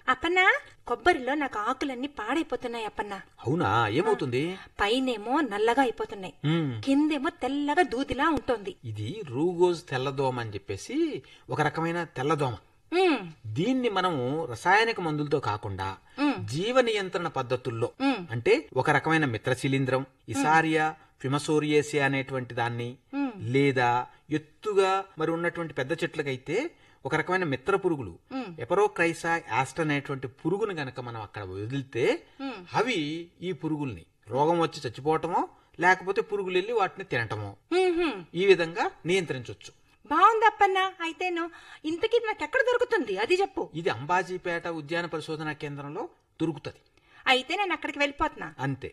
అప్పన్నా కొబ్బరిలో నాకు ఆకులన్నీ పాడైపోతున్నాయి అప్పన్నా అవునా ఏమవుతుంది పైనేమో నల్లగా అయిపోతున్నాయి మ్మ్. కిందేమో తెల్లగా దూదిలా ఉంటుంది ఇది రూగోజ్ తెల్లదోమ అని చెప్పేసి ఒక రకమైన తెల్లదోమ మ్మ్. దీన్ని మనము రసాయనిక మందులతో కాకుండా జీవ నియంత్రణ పద్ధతుల్లో అంటే ఒక రకమైన మిత్ర శిలీంద్రం ఇసారియా ఫిమసోరియేసియా అనేటువంటి దాన్ని లేదా ఎత్తుగా మరి ఉన్నటువంటి పెద్ద చెట్లకైతే ఒక రకమైన మిత్ర పురుగులు ఎపరోక్రైసా యాస్ట్ అనేటువంటి పురుగుని గనక మనం అక్కడ వదిలితే అవి ఈ పురుగుల్ని రోగం వచ్చి చచ్చిపోవటమో లేకపోతే పురుగులు వెళ్ళి వాటిని తినటమో మ్మ్హ్మ్. ఈ విధంగా నియంత్రించవచ్చు బాగుంది అప్పన్నా అయితేను ఇంతకీ నాకు ఎక్కడ దొరుకుతుంది అది చెప్పు ఇది అంబాజీపేట ఉద్యాన పరిశోధనా కేంద్రంలో దొరుకుతుంది అయితే నేను అక్కడికి వెళ్ళిపోతున్నా అంతే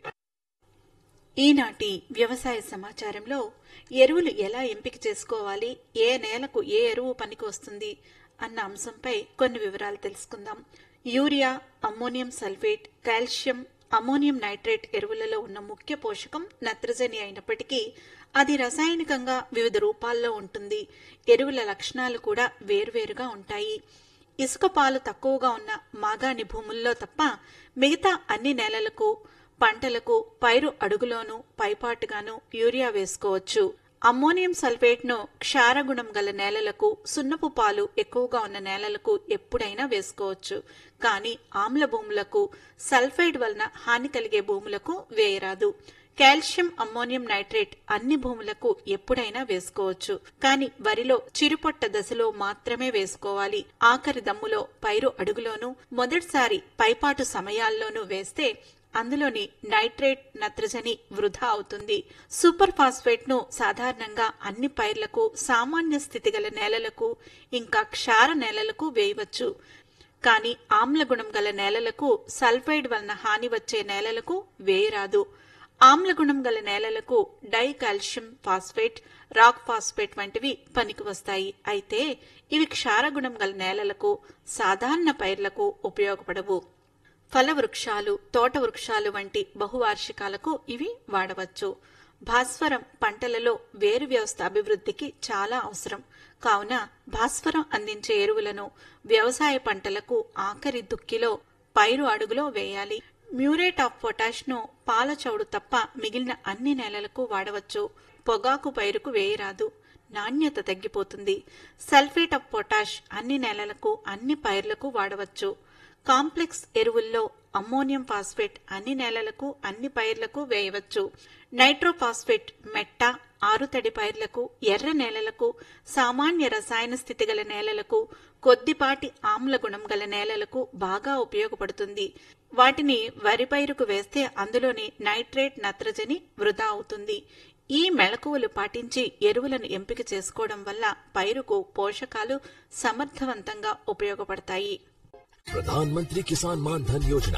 ఈనాటి వ్యవసాయ సమాచారంలో ఎరువులు ఎలా ఎంపిక చేసుకోవాలి ఏ నేలకు ఏ ఎరువు పనికి వస్తుంది అన్న అంశంపై కొన్ని వివరాలు తెలుసుకుందాం urea ammonium sulphate calcium ammonium nitrate ఎరువులలో ఉన్న ముఖ్య పోషకం నత్రజని అయినప్పటికీ అది రసాయనికంగా వివిధ రూపాల్లో ఉంటుంది ఎరువుల లక్షణాలు కూడా వేర్వేరుగా ఉంటాయి ఇసుక పాలు తక్కువగా ఉన్న మాగాణి భూముల్లో తప్ప మిగతా అన్ని నేలలకు పంటలకు పైరు అడుగులోనూ పైపాటుగాను యూరియా వేసుకోవచ్చు అమ్మోనియం సల్ఫేట్ ను క్షారగుణం గల నేలలకు సున్నపు పాలు ఎక్కువగా ఉన్న నేలలకు ఎప్పుడైనా వేసుకోవచ్చు కానీ ఆమ్ల భూములకు సల్ఫైడ్ వలన హాని కలిగే భూములకు వేయరాదు కాల్షియం అమ్మోనియం నైట్రేట్ అన్ని భూములకు ఎప్పుడైనా వేసుకోవచ్చు కానీ వరిలో చిరుపొట్ట దశలో మాత్రమే వేసుకోవాలి ఆఖరి దమ్ములో పైరు అడుగులోనూ మొదటిసారి పైపాటు సమయాల్లోనూ వేస్తే అందులోని నైట్రేట్ నత్రజని వృధా అవుతుంది సూపర్ ఫాస్ఫేట్ ను సాధారణంగా అన్ని పైర్లకు సామాన్య స్థితి గల నేలలకు ఇంకా క్షార నేలలకు వేయవచ్చు కానీ ఆమ్ల గుణం గల నేలలకు సల్ఫైడ్ వలన హాని వచ్చే నేలలకు వేయరాదు ఆమ్ల గుణం గల నేలలకు di calcium phosphate rock phosphate వంటివి పనికి వస్తాయి అయితే ఇవి క్షారగుణం గల నేలలకు సాధారణ పైర్లకు ఉపయోగపడవు ఫల వృక్షాలు తోట వృక్షాలు వంటి బహువార్షికాలకు ఇవి వాడవచ్చు భాస్వరం పంటలలో వేరు వ్యవస్థ అభివృద్ధికి చాలా అవసరం కావున భాస్వరం అందించే ఎరువులను వ్యవసాయ పంటలకు ఆఖరి దుక్కిలో పైరు అడుగులో వేయాలి మ్యూరేట్ ఆఫ్ పొటాష్ ను పాల చౌడు తప్ప మిగిలిన అన్ని నేలలకు వాడవచ్చు పొగాకు పైరుకు వేయరాదు నాణ్యత తగ్గిపోతుంది సల్ఫేట్ ఆఫ్ పొటాష్ అన్ని నేలలకు అన్ని పైర్లకు వాడవచ్చు కాంప్లెక్స్ ఎరువుల్లో అమ్మోనియం ఫాస్ఫేట్ అన్ని నేలలకు అన్ని పైర్లకు వేయవచ్చు నైట్రోఫాస్ఫేట్ మెట్ట ఆరుతడి పైర్లకు ఎర్ర నేలలకు సామాన్య రసాయన స్థితి గల నేలలకు కొద్దిపాటి ఆమ్ల గుణం గల నేలలకు బాగా ఉపయోగపడుతుంది వాటిని వరి పైరుకు వేస్తే అందులోని నైట్రేట్ నత్రజని వృధా అవుతుంది ఈ మెళకువలు పాటించి ఎరువులను ఎంపిక చేసుకోవడం వల్ల పైరుకు పోషకాలు సమర్థవంతంగా ఉపయోగపడతాయి प्रधानमंत्री किसान मान धन योजना